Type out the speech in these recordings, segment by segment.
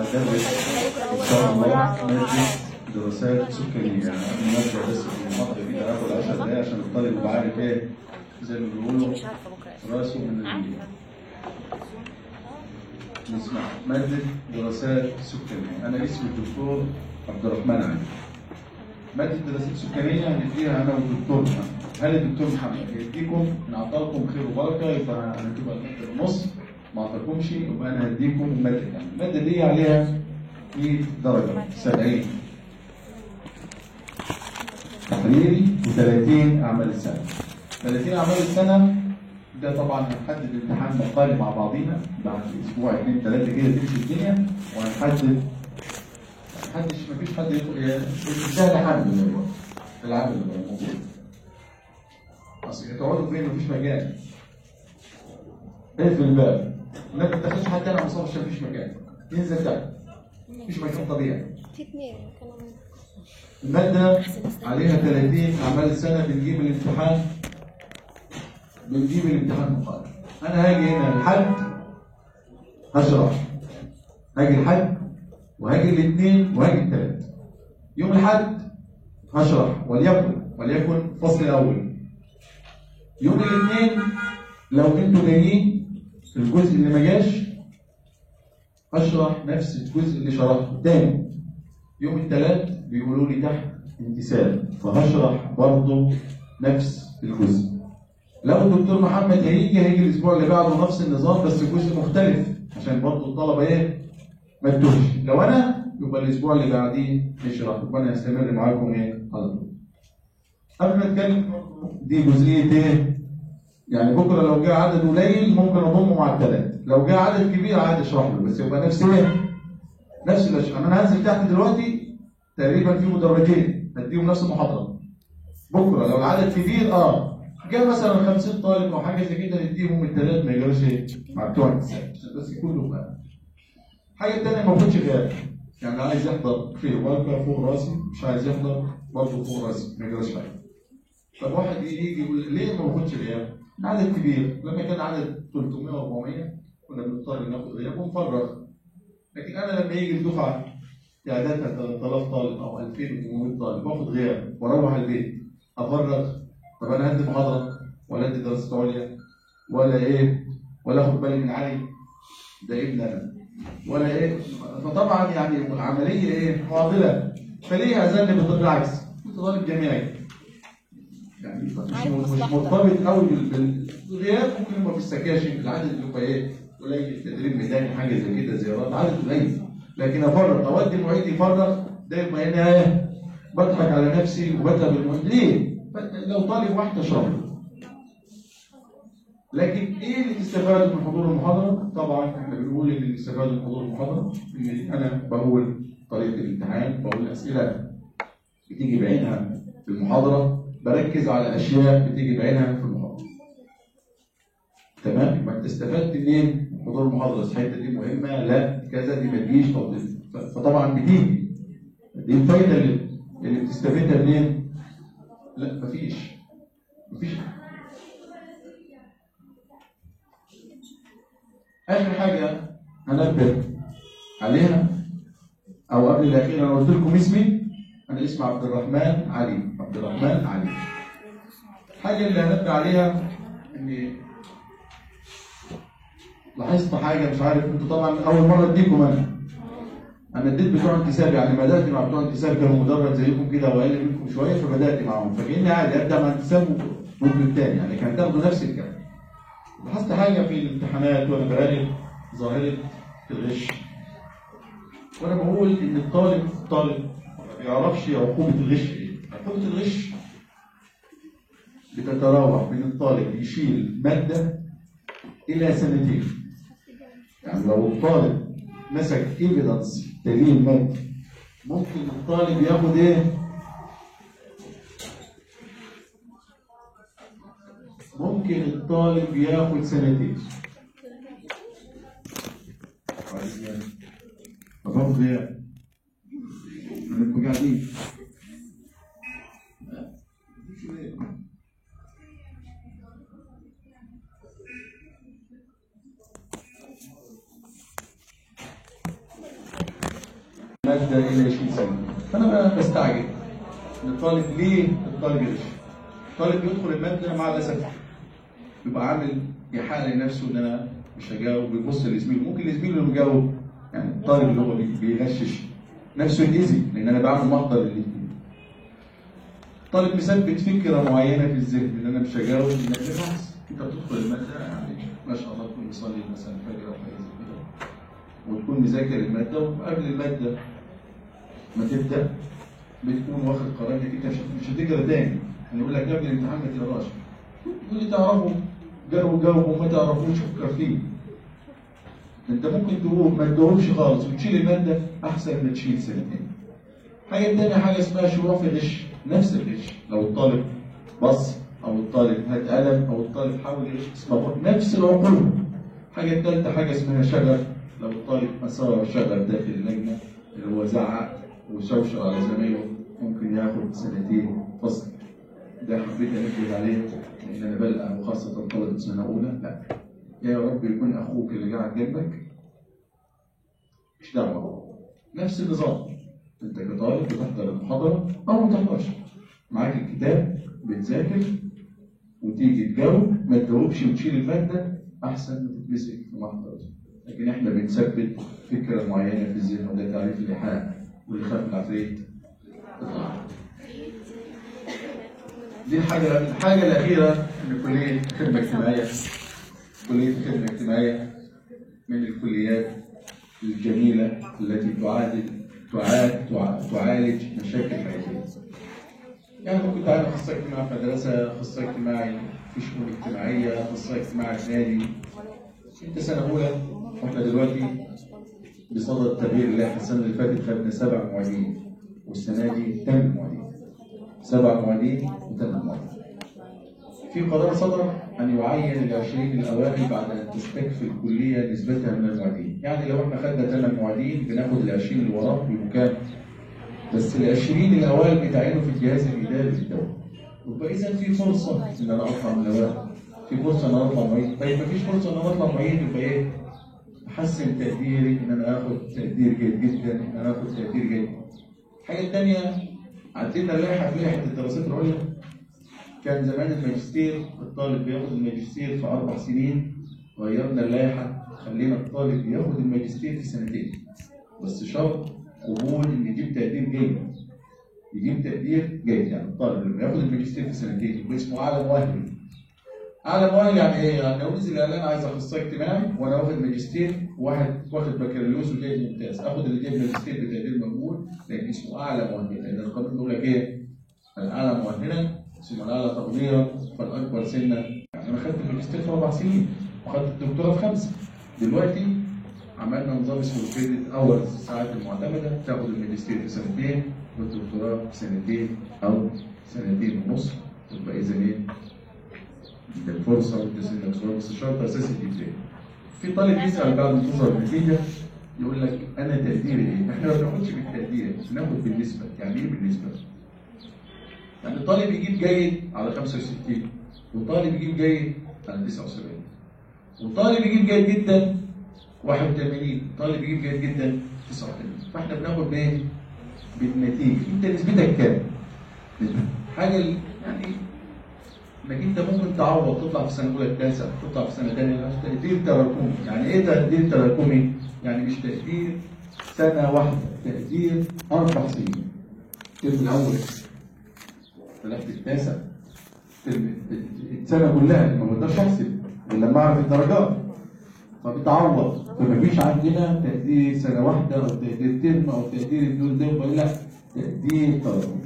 هدرس ان شاء الله ماده دراسات سكانيه يعني قبل ما ابدا بس في المحاضره دي هاخد 10 دقايق عشان الطالب يبقى عارف ايه زي ما بيقولوا مش عارفه بكره راسه من الجيل نسمع مادة دراسات سكانية أنا اسمي الدكتور عبد الرحمن علي مادة دراسات سكانية هنديها أنا والدكتور محمد هل الدكتور محمد هيديكم إن أعطاكم خير وبركة يبقى هتبقى المادة ونص ما أعطاكمش يبقى أنا هديكم المادة كاملة المادة دي عليها 100 درجة 70 تحريري و30 أعمال السنة 30 أعمال السنة ده طبعا هنحدد امتحان مقالي مع بعضينا بعد اسبوع اثنين ثلاثه كده تمشي الدنيا وهنحدد محدش مفيش حد يدخل ده لحد دلوقتي في العدد اللي موجود اصل هتقعدوا فين مفيش مكان اقفل الباب ما تدخلش حد انا مصاب عشان مفيش مكان ينزل تحت مفيش مكان طبيعي في اثنين كانوا المادة عليها 30 أعمال السنة بنجيب الامتحان بنجيب الامتحان مقارن أنا هاجي هنا الحد هشرح هاجي الحد وهاجي الاثنين وهاجي الثلاث يوم الحد هشرح وليكن وليكن فصل الأول يوم الاثنين لو انتوا جايين في الجزء اللي ما جاش هشرح نفس الجزء اللي شرحته تاني يوم الثلاث بيقولوا لي تحت انتساب فهشرح برضه نفس الجزء لو الدكتور محمد هيجي هيجي الاسبوع اللي بعده نفس النظام بس جزء مختلف عشان برضه الطلبه ايه ما تتوهش لو انا يبقى الاسبوع اللي بعديه نشرح يبقى انا هستمر معاكم ايه على طول قبل ما اتكلم دي جزئيه ايه يعني بكره لو جه عدد قليل ممكن اضمه مع الثلاث لو جه عدد كبير عادي اشرح له بس يبقى نفس ايه نفس الاشياء انا هنزل تحت دلوقتي تقريبا في مدرجين هديهم نفس المحاضره بكره لو العدد كبير اه جاء مثلا 50 طالب او حاجه زي كده نديهم الثلاث ما يجراش ايه مع بتوع الحساب عشان بس كله بقى حاجه ثانيه ما باخدش غياب يعني عايز يحضر في ورقه فوق راسي مش عايز يحضر برضه فوق راسي ما يجراش حاجه طب واحد يجي يقول ليه ما باخدش غياب؟ عدد كبير لما كان عدد 300 و400 كنا بنضطر ناخد غياب ونفرغ لكن انا لما يجي الدفعه تعدادها 3000 طالب او 2800 طالب باخد غياب واروح البيت افرغ طب انا هدي محاضره ولا ادي دراسه عليا ولا ايه ولا اخد بالي من علي ده ابن انا ولا ايه فطبعا يعني العمليه ايه معضله فليه اذنب بالعكس كنت طالب جامعي يعني مش مش مرتبط قوي بالغياب ممكن يبقى في السكاشن العدد اللي هو ايه قليل تدريب ميداني حاجه زي كده زيارات عدد قليل لكن افرغ اودي المعيد يفرغ ده يبقى هنا ايه بضحك على نفسي وبتعب المعيد ليه؟ لو طالب واحد شهر لكن ايه اللي تستفاد من حضور المحاضره؟ طبعا احنا بنقول ان اللي استفاد من حضور المحاضره ان انا بقول طريقه الامتحان بقول اسئله بتيجي بعينها في المحاضره بركز على اشياء بتيجي بعينها في المحاضره. تمام؟ يبقى انت استفدت منين؟ من حضور المحاضره الحته دي مهمه لا كذا دي ما تجيش طب فطبعا بتيجي دي الفايده اللي, اللي بتستفيدها منين؟ لا مفيش مفيش اخر حاجه هنبه عليها او قبل الاخير انا قلت لكم اسمي انا اسمي عبد الرحمن علي عبد الرحمن علي الحاجه اللي هنبه عليها ان لاحظت حاجه مش عارف انتوا طبعا اول مره اديكم انا انا اديت بتوع انتساب يعني بدات مع بتوع انتساب كانوا مدرج زيكم كده واقل منكم شويه فبدات معاهم فكاني عادي ابدا مع انتساب ممكن تاني يعني كان تاخدوا نفس الكلام لاحظت حاجه في الامتحانات وانا براقب ظاهره الغش وانا بقول ان الطالب الطالب ما بيعرفش عقوبه الغش ايه عقوبه الغش بتتراوح من الطالب يشيل ماده الى سنتين يعني لو الطالب مسك ايفيدنس دليل مادي ممكن الطالب ياخد ايه؟ ممكن الطالب ياخد سنتين فبرضه غياب هنبقى قاعدين مادة إلى 20 سنة فأنا بقى بستعجل إن الطالب ليه الطالب يغش؟ الطالب يدخل المادة مع الأسف يبقى عامل إيحاء لنفسه إن أنا مش هجاوب بيبص لزميله ممكن لزميله اللي مجاوب يعني الطالب اللي هو بي- بيغشش نفسه يتأذي لأن أنا بعمل محضر للاثنين طالب مثبت فكرة معينة في الذهن إن أنا مش هجاوب إن بالعكس أنت بتدخل المادة يعني ما شاء الله تكون مصلي مثلا الفجر أو حاجة زي كده وتكون مذاكر المادة وقبل المادة ما تبدأ بتكون واخد قرار انك انت مش مش هتقرا تاني هنقول لك قبل الامتحان ما تقراش تقول لي تعرفه جاوب جاوب وما تعرفوش فكر فيه انت ممكن تقول ما تجاوبش خالص وتشيل المادة احسن ما تشيل سنتين حاجة تانية حاجة اسمها شروع في غش نفس الغش لو الطالب بص او الطالب هات قلم او الطالب حاول يغش اسمها نفس العقوبة حاجة تالتة حاجة اسمها شغب لو الطالب أثار شغب داخل اللجنة اللي هو زعق وشوشر على زمايله ممكن ياخد سنتين فصل ده حبيت انبه عليه لان انا بلقى وخاصة طلبة سنة أولى لا يا رب يكون أخوك اللي قاعد جنبك مش دعوة نفس النظام أنت كطالب بتحضر المحاضرة أو ما تحضرش معاك الكتاب بتذاكر وتيجي تجاوب ما تجاوبش وتشيل المادة أحسن ما تتمسك في محضر لكن إحنا بنثبت فكرة معينة في الذهن وده تعريف الإيحاء واللي خاف من العفريت اطلع دي الحاجة الحاجة الأخيرة إن كلية خدمة اجتماعية كلية خدمة اجتماعية من الكليات الجميلة التي تعادل تعاد تع- تعالج مشاكل حياتية. يعني ممكن تعالى أخصائي اجتماعي في مدرسة، أخصائي اجتماعي في شؤون اجتماعية، أخصائي اجتماعي في نادي. أنت سنة أولى وإحنا دلوقتي بصدد تغيير اللائحة السنة اللي فاتت خدنا سبع معيدين والسنة دي ثمان معيدين. سبع معيدين وثمان معيدين. في قرار صدر أن يعين العشرين الأوائل بعد أن تستكفي الكلية نسبتها من المعيدين، يعني لو احنا خدنا ثمان معيدين بناخد العشرين اللي وراه بمكان بس العشرين الأوائل بيتعينوا في الجهاز الإداري للدولة. يبقى إذا في فرصة إن أنا أطلع من الأوائل، في فرصة إن أنا أطلع معيد، طيب مفيش فرصة إن أنا أطلع معيد يبقى إيه؟ أحسن تقديري إن أنا آخد تقدير جيد جدا، إن أنا آخد تقدير جيد. الحاجة الثانية عدلنا اللائحة في لائحة الدراسات العليا كان زمان الماجستير الطالب بياخد الماجستير في أربع سنين غيرنا اللائحة خلينا الطالب ياخد الماجستير في سنتين بس شرط قبول إن يجيب تقدير جيد يجيب تقدير جيد يعني الطالب لما ياخد الماجستير في سنتين يبقى اسمه أعلى مؤهل أعلى مؤهل يعني إيه؟ يعني لو نزل إعلان عايز أخصائي اجتماعي وأنا واخد ماجستير واحد واخد بكالوريوس وجايب ممتاز آخد اللي جايب ماجستير بتقدير مقبول لأن اسمه أعلى مؤهل لأن القانون بيقول لك إيه؟ الأعلى مؤهلا ثم الأعلى تقديرا فالأكبر سنا يعني أنا خدت الماجستير في أربع سنين وخدت الدكتوراه في خمسة دلوقتي عملنا نظام اسمه الكريدت أول الساعات المعتمدة تاخد الماجستير في سنتين والدكتوراه في سنتين أو سنتين ونص تبقى إذا إيه؟ ده الفرصة والتسليم الدكتوراه بس الشرط أساسي الدكتوراه في طالب يسأل بعد ما تظهر النتيجة يقول لك أنا تقديري إيه؟ إحنا ما بناخدش بالتقدير بناخد بالنسبة يعني إيه بالنسبة؟ يعني الطالب يجيب جيد على 65 وطالب يجيب جيد على 79 وطالب يجيب جيد جدا 81 طالب يجيب جيد جدا 89 فاحنا بناخد بايه؟ بالنتيجه انت نسبتك كام؟ نسبة. حاجه ال- يعني انك انت ممكن تعوض تطلع في سنه اولى التاسع تطلع في سنه ثانيه تقدير تراكمي يعني ايه تقدير تراكمي؟ يعني مش تقدير سنه واحده تقدير اربع سنين الترم الاول طلعت التاسع الترم- السنه كلها ما بقدرش احسب الا لما اعرف الدرجات فبتعوض فمفيش عندنا تقدير سنه واحده او تقدير ترم او تقدير الدول ده لا تقدير تراكمي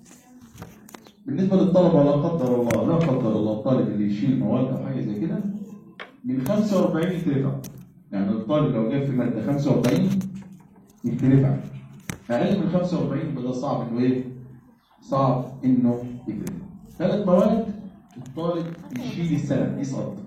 بالنسبه للطلبه لا قدر الله لا قدر الله الطالب اللي يشيل مواد او حاجه زي كده من 45 يترفع يعني الطالب لو جاب في ماده 45 يترفع اقل من 45 يبقى ده صعب انه ايه؟ صعب انه يترفع ثلاث مواد الطالب يشيل السنه يسقط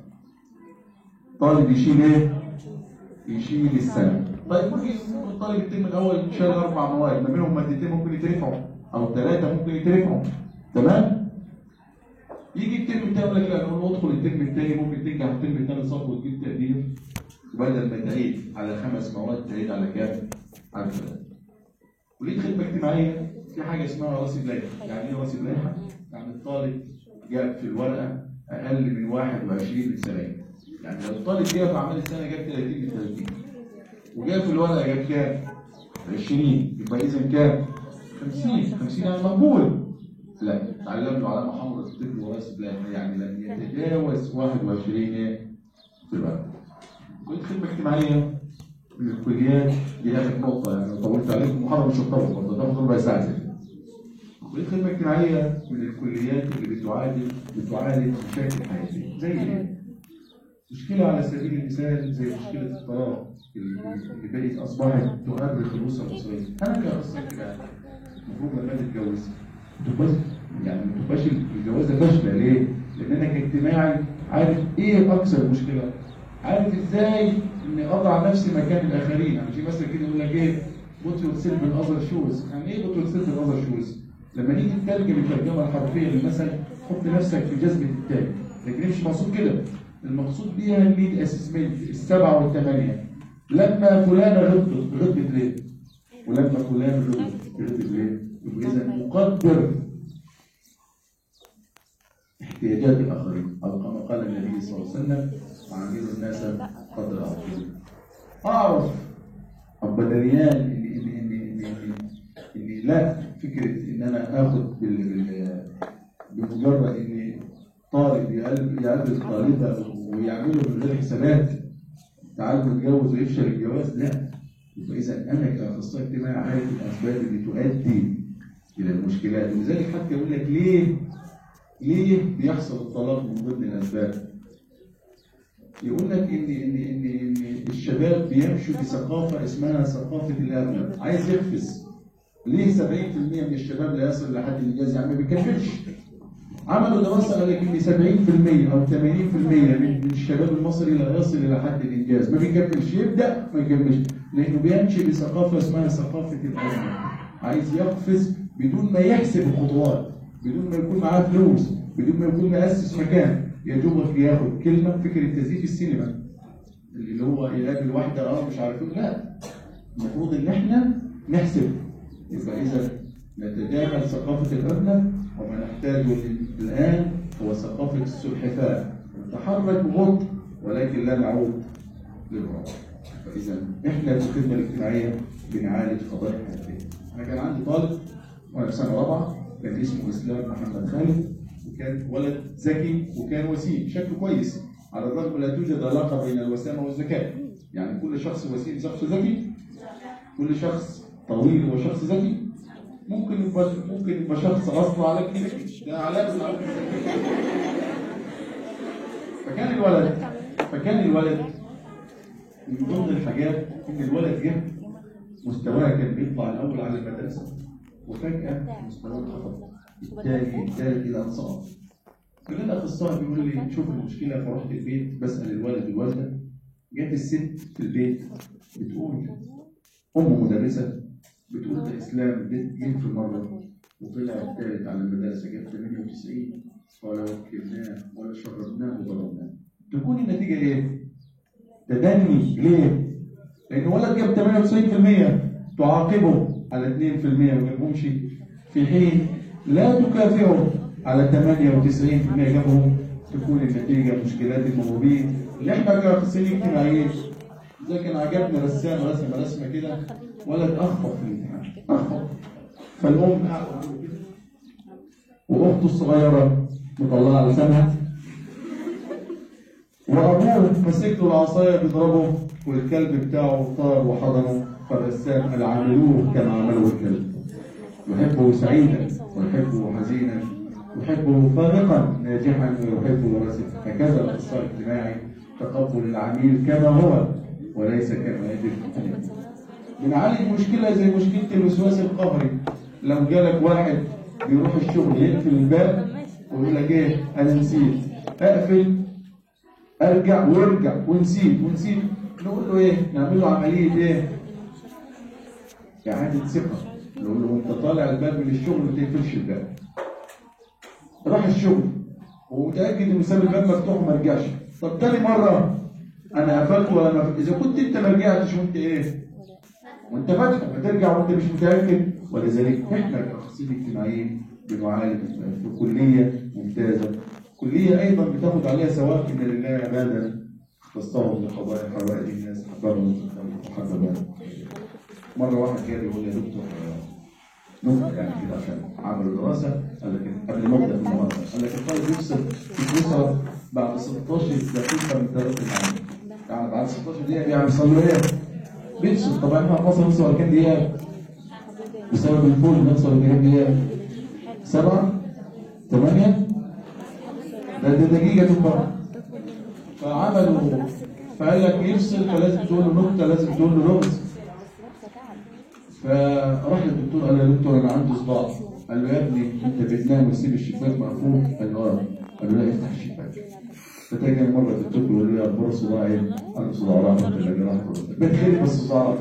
طالب يشيل ايه؟ يشيل السنه طيب ممكن الطالب الترم الاول شال اربع مواد ما بينهم مادتين ممكن يترفعوا او ثلاثه ممكن يترفعوا تمام؟ يجي الترم الثاني يقول لك لا نقول له ادخل الترم الثاني ممكن تنجح الترم الثاني صف وتجيب تقدير بدل ما تعيد على خمس مواد تعيد على كام؟ على ثلاثه كليه خدمه اجتماعيه في حاجه اسمها رصيد لائحه يعني ايه رصيد لائحه؟ يعني الطالب جاب في الورقه اقل من 21 من 70 يعني لو الطالب جاب في اعمال السنه جاب 30 من 30 وجاب في الورقه جاب كام؟ 20 يبقى اذا كام؟ 50 50 يعني مقبول لا تعلم له علامه حمراء تكتب له رصيد لائحه يعني لن يتجاوز 21 ايه؟ في الورقه كليه خدمه اجتماعيه من الكليات دي اخر نقطه يعني لو طولت عليكم المحاضره مش هتطول برضه تاخد ربع ساعه زي كليه الخدمه الاجتماعيه من الكليات اللي بتعالج بتعالج مشاكل حياتيه زي ايه؟ مشكله على سبيل المثال زي مشكله الطلاق اللي اللي بقت اصبحت تؤرخ الاسره المصريه انا كاخصائي كده المفروض لما تتجوز تبقى يعني ما تبقاش الجوازه فاشله ليه؟ لان انا كاجتماعي عارف ايه اكثر مشكله عارف ازاي اني اضع نفسي مكان الاخرين يعني في مثل كده يقول لك ايه put yourself in other shoes يعني ايه put yourself in other shoes لما نيجي نترجم الترجمه الحرفيه للمثل حط نفسك في جذبه التاني لكن مش مقصود كده المقصود بيها الميد اسسمنت السبعه والثمانيه لما فلانه غلطت غلطت ليه؟ ولما فلان غلط غلطت ليه؟ يبقى اذا مقدر احتياجات الاخرين او كما قال النبي صلى الله عليه وسلم وعاملوا الناس قدر عقلهم اعرف البدنيان اللي اللي اللي اللي, اللي لا فكره ان انا اخد بال بال بمجرد ان طالب يقلب يقابل طالبه ويعمله من غير حسابات تعال نتجوز ويفشل الجواز لا يبقى اذا انا كاخصائي اجتماعي عارف الاسباب اللي تؤدي الى المشكلات ولذلك حتى يقول لك ليه ليه بيحصل الطلاق من ضمن الاسباب يقول لك ان ان ان ان الشباب بيمشوا بثقافه اسمها ثقافه الاغلب عايز يقفز ليه 70% من الشباب لا يصل لحد الانجاز يعني ما بيكملش عملوا دراسه قال لك ان 70% او 80% من من الشباب المصري لا يصل الى حد الانجاز ما بيكملش يبدا ما يكملش لانه بيمشي بثقافه اسمها ثقافه الاغلب عايز يقفز بدون ما يحسب الخطوات بدون ما يكون معاه فلوس بدون ما يكون مؤسس مكان يا دوبك ياخد كلمه فكره تزييف السينما اللي هو يقابل واحده اه مش عارف ايه لا المفروض ان احنا نحسب يبقى اذا نتجاهل ثقافه الابنه وما نحتاجه الان هو ثقافه السلحفاه نتحرك ببطء ولكن لا نعود للوراء فاذا احنا في الخدمه الاجتماعيه بنعالج قضايا حياتيه انا كان عندي طالب وانا في سنه رابعه كان اسمه اسلام محمد خالد وكان ولد ذكي وكان وسيم شكله كويس على الرغم لا توجد علاقه بين الوسامه والذكاء يعني كل شخص وسيم شخص ذكي كل شخص طويل هو شخص ذكي ممكن يبقى ممكن يبقى شخص اصلا على ذكي ده علامه على فكان الولد فكان الولد من ضمن الحاجات ان الولد جه مستواه كان بيطلع الاول على المدرسه وفجاه مستواه انخفض الثاني الثالث الى ان سقط فجاء الاخصائي بيقول لي شوف المشكله فرحت البيت بسال الولد والوالده جت الست في البيت بتقول ام مدرسه بتقول ده اسلام البيت جه في مره وطلع الثالث على المدرسه جاب 98 ولا وكلناه ولا شربناه وضربناه تكون النتيجه ايه؟ تدني ليه؟ لان ولد جاب 98% تعاقبه على 2% ما جابهمش في حين لا تكافئه على 98% جابهم تكون النتيجه مشكلات الموهوبين اللي احنا كاخصائيين اجتماعيين زي كان عجبني رسام رسم رسمه كده ولد اخفق في الامتحان اخفق فالام قاعده عنده كده واخته الصغيره مطلعه لسانها وابوه مسك له العصايه بيضربه والكلب بتاعه طار وحضنه فالرسام قال عاملوه كما عمله الكلب يحبه سعيدا ويحبه حزينا يحبه فارقا ناجحا ويحبه راسخا هكذا الاخصائي الاجتماعي تقبل العميل كما هو وليس كما يجب ان يكون بنعالج مشكله زي مشكله الوسواس القهري لو جالك واحد بيروح الشغل يقفل الباب ويقول لك ايه انا نسيت اقفل ارجع وارجع ونسيت ونسيت نقول له ايه نعمل له عمليه ايه اعاده ثقه نقول له انت طالع الباب من الشغل ما تقفلش الباب راح الشغل ومتاكد انه ساب الباب مفتوح وما رجعش طب تاني مره انا قفلت ولا ما اذا كنت انت ما رجعتش وانت ايه وانت فاتح فترجع وانت مش متاكد ولذلك احنا كاخصائيين اجتماعيين بنعالج في كليه ممتازه كليه ايضا بتاخد عليها ثواب ان لله عبادا تصطهم لقضاء حوائج الناس حضروا وحضروا مره واحد كان يقول يا دكتور نقطة يعني كده عشان عملوا دراسة قال لك قبل ما ابدا الممارسة قال لك الطالب يفصل في فلوسها بعد 16 دقيقة من درجة العمل يعني بعد 16 دقيقة بيعمل صلوات بيفصل طبعا احنا في مصر نفصل كام دقيقة بسبب الفول نفصل كام دقيقة سبعة ثمانية ده ده دقيقة تبقى فعملوا فقال لك يفصل فلازم تقول له نكتة لازم تقول له لغز فراح للدكتور قال له يا دكتور انا عندي صداع قال له يا ابني انت بتنام وتسيب الشباك مقفول قال له اه قال له لا افتح الشباك فتاني مرة الدكتور بيقول له يا اخبار الصداع ايه؟ قال له صداع رحمة الله راحة بتخيل بس صداع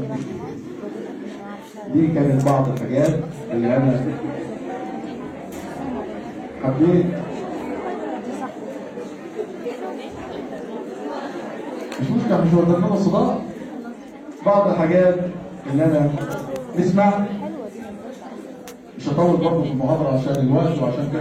دي كانت بعض الحاجات اللي انا حبيت مش مشكلة مش ودرنا الصداع بعض الحاجات اللي انا نسمع مش هطول برضه في المحاضرة عشان الوقت وعشان كده